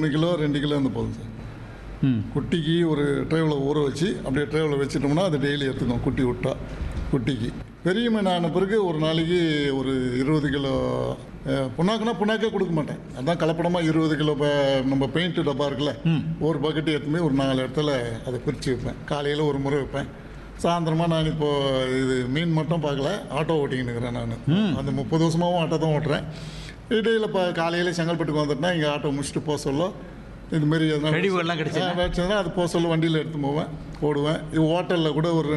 மூணு கிலோ ரெண்டு கிலோ இருந்து போதும் சார் ம் குட்டிக்கு ஒரு ட்ரேவில் ஊற வச்சு அப்படியே ட்ரேவில் வச்சிட்டோம்னா அது டெய்லி எடுத்துக்கும் குட்டி விட்டா குட்டிக்கு பெரிய மீன் ஆன பிறகு ஒரு நாளைக்கு ஒரு இருபது கிலோ அஹ், புண்ணாக்குனா புண்ணாக்கே கொடுக்க மாட்டேன் அதான் கலப்படமாக இருபது கிலோ ப- நம்ம பெயிண்ட் டப்பா இருக்குல்ல ஒரு பக்கெட் எடுத்துமே ஒரு நாலு இடத்துல அதை பிரித்து வைப்பேன் காலையில் ஒரு முறை வைப்பேன் சாயந்தரமாக நான் இப்போது இது மீன் மட்டும் பார்க்கல ஆட்டோ ஓட்டிக்கின்னு இருக்கிறேன் நான் அந்த முப்பது வருஷமாகவும் ஆட்டோ தான் ஓட்டுறேன் இடையில் இப்போ காலையில் செங்கல்பட்டுக்கு வந்துட்டேன்னா இங்கே ஆட்டோ முடிச்சுட்டு போக சொல்ல இதுமாரி எதனா கழிவுகள்லாம் கிடைச்சதுன்னா? கிடச்சதுன்னா அது போக சொல்ல வண்டியில் எடுத்து போவேன் ஓடுவேன் ஹோட்டலில் கூட ஒரு